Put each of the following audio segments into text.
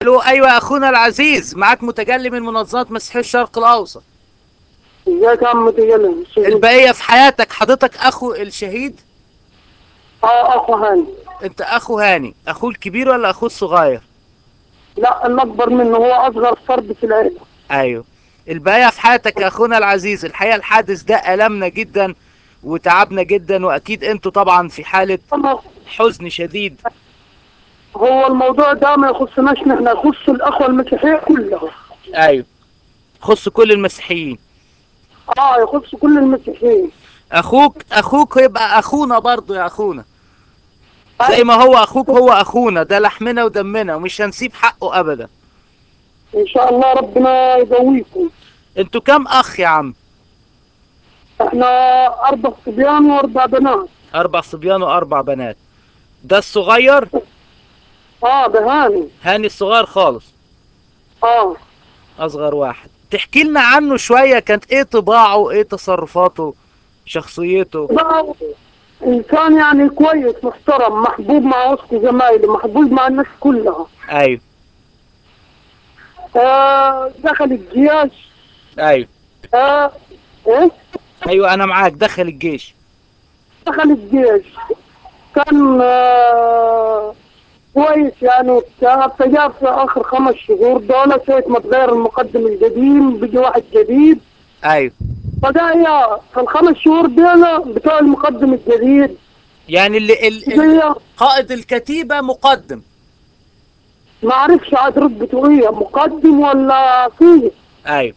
الو ايوه اخونا العزيز معاك متجلي من منظمه مسيحي الشرق الاوسط ازيك يا عم متجلم البقيه في حياتك حضرتك اخو الشهيد اه اخو هاني انت اخو هاني اخوه الكبير ولا اخوه الصغير لا الاكبر منه هو اصغر فرد في العيله ايوه البقيه في حياتك يا اخونا العزيز الحقيقه الحادث ده المنا جدا وتعبنا جدا واكيد انتوا طبعا في حاله أما حزن شديد هو الموضوع ده ما يخصناش نحن يخص الاخوه المسيحيه كلها ايوه خص كل المسيحيين اه يخص كل المسيحيين اخوك اخوك يبقى اخونا برضو يا اخونا زي ما هو اخوك هو اخونا ده لحمنا ودمنا ومش هنسيب حقه ابدا ان شاء الله ربنا يقويكم انتوا كام اخ يا عم احنا اربع صبيان واربع بنات اربع صبيان واربع بنات ده الصغير اه ده هاني هاني الصغير خالص اه اصغر واحد تحكي لنا عنه شوية كانت ايه طباعه ايه تصرفاته شخصيته بقى انسان يعني كويس محترم محبوب مع وسط زمايله محبوب مع الناس كلها ايوه آه دخل الجيش ايوه آه ايه ايوه انا معاك دخل الجيش دخل الجيش كان آه كويس يعني وبتاع فجاء في اخر خمس شهور دولة ساعة ما تغير المقدم القديم بيجي واحد جديد ايوه فده يا في الخمس شهور دول بتوع المقدم الجديد يعني اللي ال... ال... جاية قائد الكتيبة مقدم ما عرفش عاد رتبته ايه مقدم ولا فيه ايوه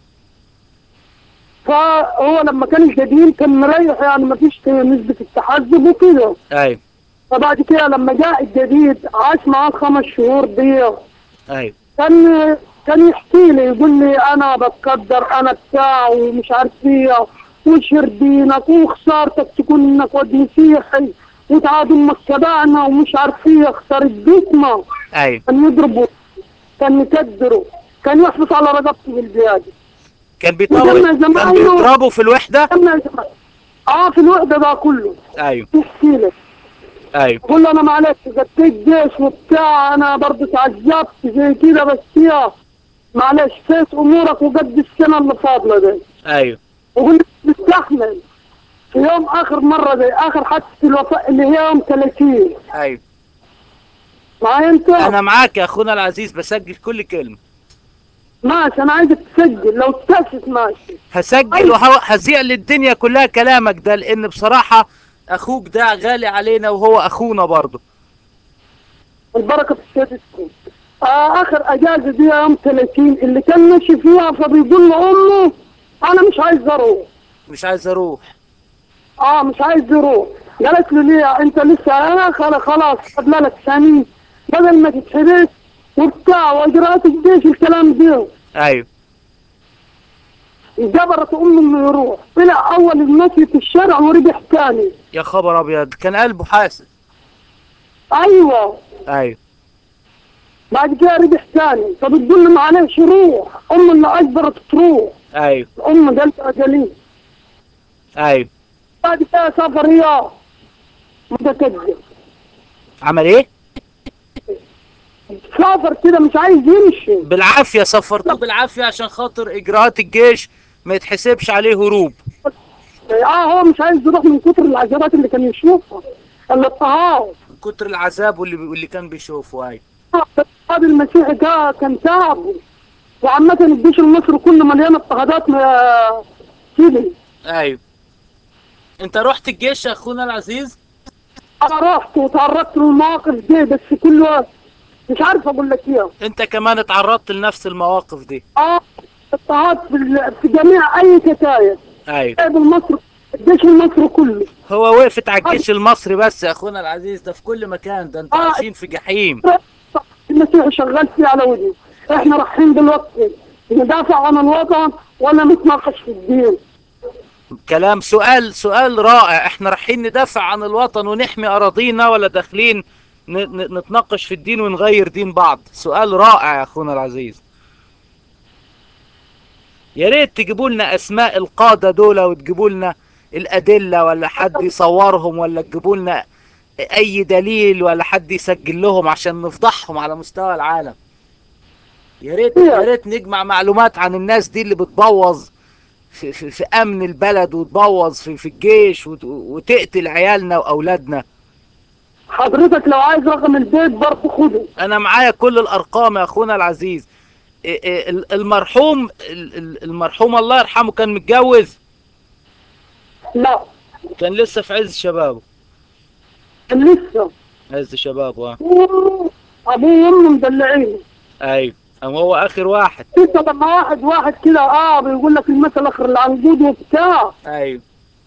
فهو لما كان القديم كان مريح يعني ما فيش نسبة التحزب وكده ايوه فبعد كده لما جاء الجديد عاش معاه الخمس شهور دي ايوه كان كان يحكي لي يقول لي انا بتقدر انا بتاع ومش عارف ايه وشر دينك وخسارتك تكون انك واد مسيحي وتعاد امك تبعنا ومش عارف ايه خسارة بيتنا ايوه كان يضربه كان يكدره كان يحبس على رقبته بالزيادة كان بيطول وجمع كان زمايله. بيضربه في الوحدة كان يا جماعة. اه في الوحدة ده كله ايوه يحكي لي ايوه قول له انا معلش قديت جيش وبتاع انا برضه تعذبت زي كده بس يا معلش فيس امورك وقد السنه اللي فاضله دي ايوه وقول لي تستحمل في يوم اخر مره زي اخر حادثه الوفاء اللي هي يوم 30 ايوه معايا انت؟ انا معاك يا اخونا العزيز بسجل كل كلمة ماشي انا عايزك تسجل لو تكشف ماشي هسجل وهذيع للدنيا كلها كلامك ده لان بصراحة اخوك ده غالي علينا وهو اخونا برضه البركه في سيادتكم آه اخر اجازه دي يوم 30 اللي كان ماشي فيها فبيقول لامه انا مش عايز اروح مش عايز اروح اه مش عايز يروح قالت له ليه انت لسه انا خلاص خلاص قبل لك ثاني بدل ما تتحبس وبتاع واجراءات الجيش الكلام ده ايوه جبرت امه انه يروح طلع اول المشي في الشارع ورجع ثاني يا خبر ابيض كان قلبه حاسس ايوه ايوه بعد كده رجع ثاني فبتقول له معلش روح ام اللي اجبرت تروح ايوه ام قالت اجلين ايوه بعد كده سافر رياض متكدر عمل ايه سافر كده مش عايز يمشي بالعافية سفرتوه بالعافية عشان خاطر اجراءات الجيش ما يتحسبش عليه هروب اه هو مش عايز يروح من كتر العذابات اللي كان يشوفها الاضطهاد من كتر العذاب واللي واللي كان بيشوفه ايوه الاضطهاد المسيحي ده كان تعب وعامة الجيش المصري كله مليان اضطهادات ما- كده ايوه انت رحت الجيش يا اخونا العزيز انا رحت وتعرضت للمواقف دي بس كل وقت مش عارف اقول لك ايه انت كمان اتعرضت لنفس المواقف دي اه اضطهاد في, ال- في جميع اي كتايب ايوه الشعب المصري الجيش المصري كله هو وقفت على الجيش المصري بس يا اخونا العزيز ده في كل مكان ده انت آه. عايشين في جحيم المسيحي شغال فيه على وجهه احنا رايحين دلوقتي ندافع عن الوطن ولا نتناقش في الدين كلام سؤال سؤال رائع احنا رايحين ندافع عن الوطن ونحمي اراضينا ولا داخلين ن- ن- نتناقش في الدين ونغير دين بعض سؤال رائع يا اخونا العزيز يا ريت تجيبوا لنا اسماء القادة دول وتجيبوا لنا الادلة ولا حد يصورهم ولا تجيبوا لنا اي دليل ولا حد يسجل لهم عشان نفضحهم على مستوى العالم يا ريت يا ريت نجمع معلومات عن الناس دي اللي بتبوظ في, في, في امن البلد وتبوظ في, في الجيش وت- وتقتل عيالنا واولادنا حضرتك لو عايز رقم البيت برضه خده انا معايا كل الارقام يا اخونا العزيز إيه إيه ال- المرحوم ال- ال- المرحوم الله يرحمه كان متجوز لا كان لسه في عز شبابه كان لسه عز شبابه اه ابوه وامه مدلعينه ايوه اما هو اخر واحد انت لما واحد واحد كده اه بيقول لك المثل اخر العنقود وبتاع ايوه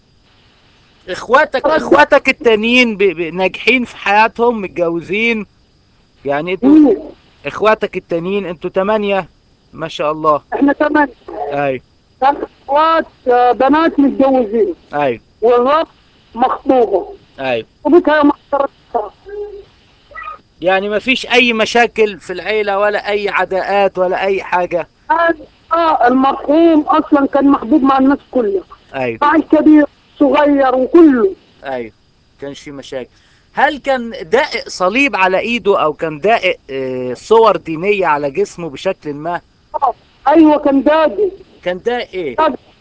اخواتك اخواتك التانيين ب- ب- ناجحين في حياتهم متجوزين يعني انتوا مم. اخواتك التانيين انتوا تمانية ما شاء الله احنا كمان ايوه ثلاث اخوات آه، بنات متجوزين ايوه والرب مخطوبه ايوه وبكها محترمتها يعني ما فيش اي مشاكل في العيلة ولا اي عداءات ولا اي حاجة اه المرحوم اصلا كان محبوب مع الناس كلها ايوه مع الكبير صغير وكله ايوه كانش في مشاكل هل كان دائق صليب على ايده او كان دائق آه، صور دينية على جسمه بشكل ما آه. ايوه كان داجي كان دائق ايه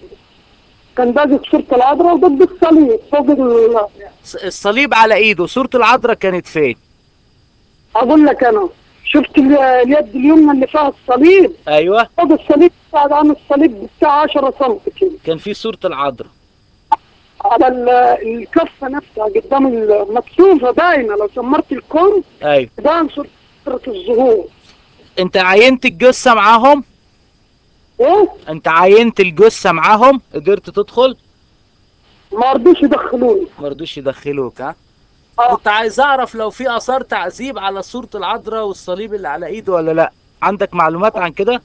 كان داجي في شرطه العذراء وضد الصليب فوق ال- ص- الصليب على ايده صورة العذراء كانت فين اقول لك انا شفت ال- اليد اليمنى اللي فيها الصليب ايوه فوق الصليب بعد عن الصليب بتاع 10 سم كده كان في صورة العذراء على ال- الكفه نفسها قدام المكشوفه باينه لو سمرت الكم ايوه بان صورة الظهور انت عينت الجثة معاهم ايه انت عينت الجثة معاهم قدرت تدخل ما رضوش يدخلوني ما رضوش يدخلوك ها آه. كنت عايز اعرف لو في اثار تعذيب على صورة العذراء والصليب اللي على ايده ولا لا عندك معلومات عن كده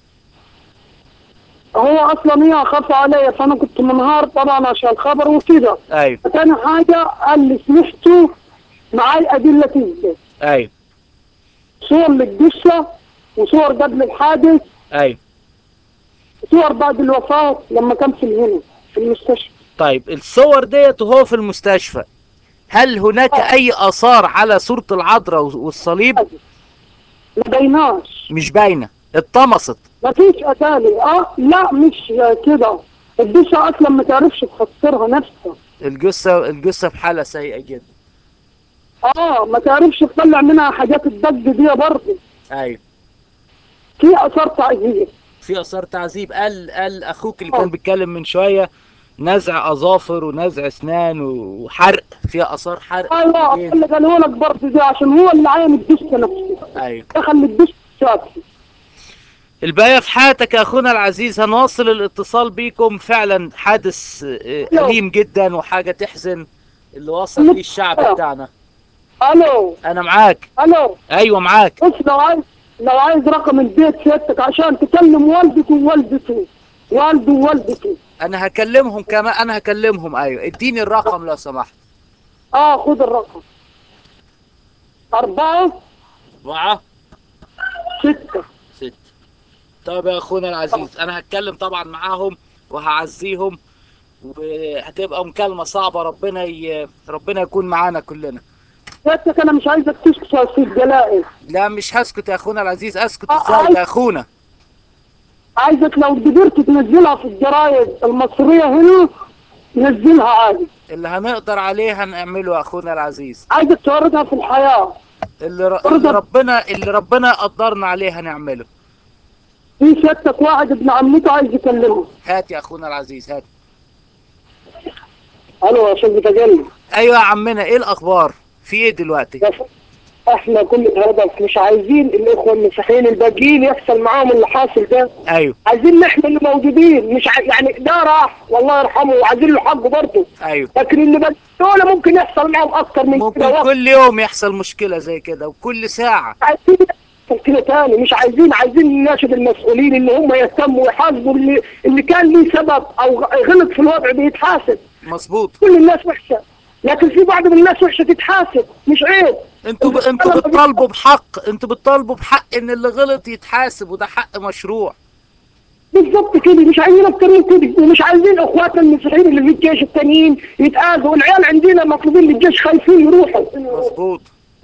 هو اصلا هي خاف عليا فانا كنت منهار طبعا عشان الخبر وكده ايوه تاني حاجه قال لي سمحتوا معاي ادله تثبت ايوه صور للجثه وصور قبل الحادث ايوه وصور بعد الوفاه لما كان في الهنا في المستشفى طيب الصور ديت وهو في المستشفى هل هناك اي اثار على صورة العذراء والصليب ما بيناش مش باينة اتطمست ما فيش ادالي اه لا مش كده الجثه اصلا ما تعرفش تفسرها نفسها الجثة الجثة في حالة سيئة جدا اه ما تعرفش تطلع منها حاجات الدق دي برضه ايوه في اثار تعذيب في اثار تعذيب قال قال اخوك اللي آه. كان بيتكلم من شوية نزع اظافر ونزع اسنان وحرق فيها اثار حرق ايوه إيه؟ اللي قاله لك برضه دي عشان هو اللي عين الجثه نفسه ايوه دخل الجثه شافي الباقي في حياتك يا اخونا العزيز هنواصل الاتصال بيكم فعلا حادث آه، ألو. أليم جدا وحاجة تحزن اللي وصل فيه الشعب ألو. بتاعنا الو انا معاك الو ايوه معاك بص لو عايز لو عايز رقم البيت سيادتك عشان تكلم والدته ووالدته والده ووالدته انا هكلمهم كمان انا هكلمهم ايوه اديني الرقم لو سمحت اه خد الرقم أربعة أربعة ستة ست طب يا اخونا العزيز انا هتكلم طبعا معاهم وهعزيهم وهتبقى مكالمة صعبة ربنا ي... ربنا يكون معانا كلنا سيادتك أنا مش عايزك تسكت في الجلائز لا مش هسكت يا اخونا العزيز اسكت آه، ازاي آه. يا اخونا عايزك لو قدرت تنزلها في الجرايد المصرية هنا نزلها عادي اللي هنقدر عليه هنعمله يا اخونا العزيز عايزك تعرضها في الحياة اللي, ر... اللي ربنا اللي ربنا قدرنا عليه هنعمله في سيادتك واحد ابن عمته عايز يكلمه هات يا اخونا العزيز هات الو عشان بتجلي ايوه يا عمنا ايه الاخبار في ايه دلوقتي احنا كل الهدف مش عايزين الاخوه المسيحيين الباقيين يحصل معاهم اللي حاصل ده ايوه عايزين نحمي اللي موجودين مش ع... يعني ده راح والله يرحمه وعايزين له حقه برضه ايوه لكن اللي بقى دول ممكن يحصل معاهم اكتر من ممكن كده وقت. كل يوم يحصل مشكلة زي كده وكل ساعة عايزين يحصل كده تاني مش عايزين عايزين نناشد المسؤولين اللي هم يهتموا ويحاسبوا اللي اللي كان ليه سبب او غلط في الوضع بيتحاسب مظبوط كل الناس وحشه لكن في بعض من الناس وحشه تتحاسب مش عيب انتوا ب... انتوا بتطالبوا بحق انتوا بتطالبوا بحق ان اللي غلط يتحاسب وده حق مشروع بالظبط كده مش عايزين اكتر من كده ومش عايزين اخواتنا المسيحيين اللي في الجيش التانيين يتآذوا والعيال عندنا مطلوبين للجيش خايفين يروحوا مظبوط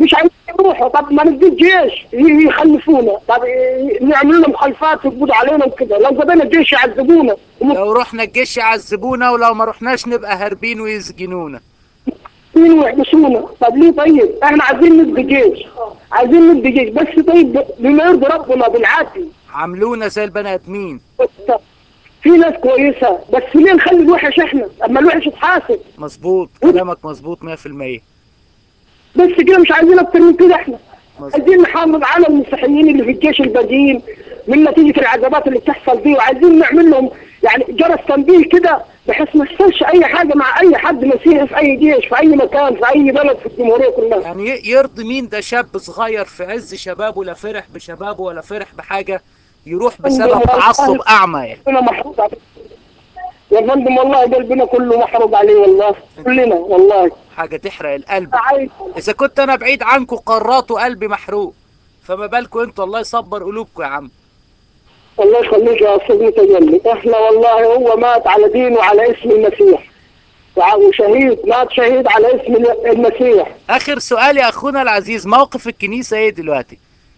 مش عايزين يروحوا طب ما ندي الجيش ي- يخلفونا طب ي- نعمل لهم مخالفات يقبضوا علينا وكده لو قضينا الجيش يعذبونا لو رحنا الجيش يعذبونا ولو ما رحناش نبقى هاربين ويسجنونا مين ويحبسونا طب ليه طيب احنا عايزين ندي جيش عايزين ندي جيش بس طيب بما يرضي ربنا بالعافيه عاملونا زي البني ادمين طب في ناس كويسه بس ليه نخلي الوحش احنا اما الوحش يتحاسب مظبوط كلامك مظبوط 100% بس كده مش عايزين اكتر من كده احنا مظبوط عايزين نحافظ على المسيحيين اللي في الجيش الباقيين من نتيجه العذابات اللي بتحصل دي وعايزين نعمل لهم يعني جرس تنبيه كده بحيث ما يحصلش اي حاجه مع اي حد مسيحي في اي جيش في اي مكان في اي بلد في الجمهوريه كلها يعني ي- يرضي مين ده شاب صغير في عز شبابه لا فرح بشبابه ولا فرح بحاجة يروح بسبب تعصب أعمى يعني قلبنا محروق عليه يا فندم والله قلبنا كله محروق عليه والله كلنا والله حاجة تحرق القلب عايز إذا كنت أنا بعيد عنكم قرات وقلبي محروق فما بالكم أنتوا الله يصبر قلوبكم يا عم الله يخليك يا استاذ متجلي احنا والله هو مات على دين وعلى اسم المسيح وع- وشهيد مات شهيد على اسم المسيح آخر سؤال يا أخونا العزيز موقف الكنيسة إيه دلوقتي؟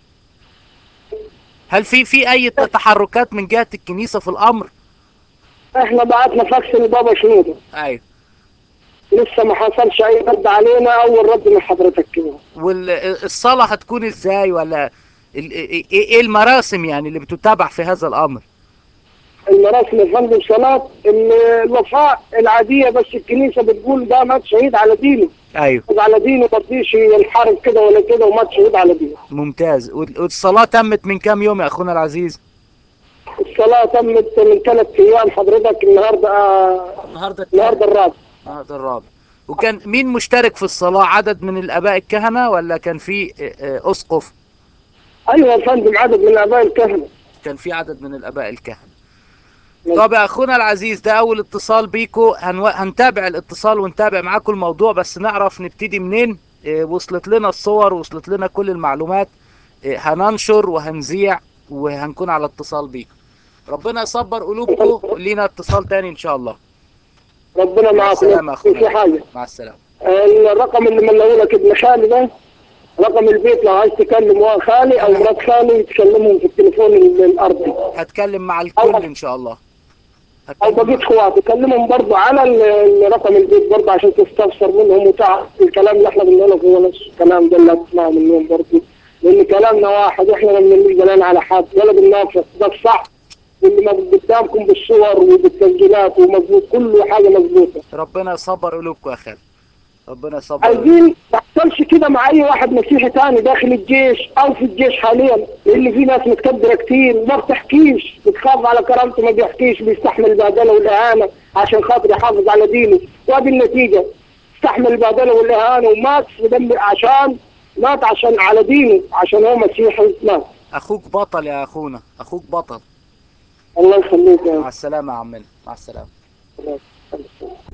هل في في أي تحركات من جهة الكنيسة في الأمر؟ احنا بعتنا فاكس لبابا شنودة أيوه لسه ما حصلش اي رد علينا اول رد من حضرتك كده والصلاة هتكون ازاي ولا ال- ايه إيه المراسم يعني اللي بتتبع في هذا الامر المراسم يا فندم صلاة ال- الوفاء العادية بس الكنيسة بتقول ده مات شهيد على دينه ايوه على دينه ما رضيش ينحرف كده ولا كده ومات شهيد على دينه ممتاز وال- والصلاة تمت من كام يوم يا اخونا العزيز الصلاة تمت من ثلاث ايام حضرتك النهارده آه، النهارده النهارده الرابع النهارده الرابع وكان مين مشترك في الصلاة عدد من الاباء الكهنة ولا كان في آه، آه، اسقف ايوه يا فندم عدد من اباء الكهنة كان في عدد من الاباء الكهنة طب يا اخونا العزيز ده اول اتصال بيكو هنو... هنتابع الاتصال ونتابع معاكم الموضوع بس نعرف نبتدي منين إيه وصلت لنا الصور وصلت لنا كل المعلومات إيه هننشر وهنذيع وهنكون على اتصال بيكم ربنا يصبر قلوبكم لينا اتصال تاني ان شاء الله ربنا مع السلامة يا معاكم في اخونا حاجة مع السلامة الرقم اللي ملوه لك ابن خالي ده رقم البيت لو عايز تكلم هو خالي او مرات خالي تكلمهم في التليفون ال- الارضي هتكلم مع الكل ان شاء الله او هتكلم بقيت اخواتي كلمهم برضه على ال- ال- رقم البيت برضه عشان تستفسر منهم وتعرف الكلام اللي احنا قلنا لك هو نفس الكلام ده اللي هتسمعه منهم برضه لان كلامنا واحد احنا ما بنمليش دلال على حد ولا بننافق ده الصح واللي ما قدامكم بالصور وبالتسجيلات ومظبوط كل حاجه مظبوطه ربنا يصبر قلوبكم يا خالد ربنا يصبر قلوبكم. عايزين ما يحصلش كده مع اي واحد مسيحي تاني داخل الجيش او في الجيش حاليا لان في ناس متكبره كتير وما بتحكيش بتخاف على كرامته ما بيحكيش بيستحمل البهدله والاهانه عشان خاطر يحافظ على دينه وادي النتيجه استحمل البهدله والاهانه ومات في دم عشان مات عشان على دينه عشان هو مسيحي مات اخوك بطل يا اخونا اخوك بطل الله يخليك يا مع السلامة يا عمنا مع السلامة الله يخليك.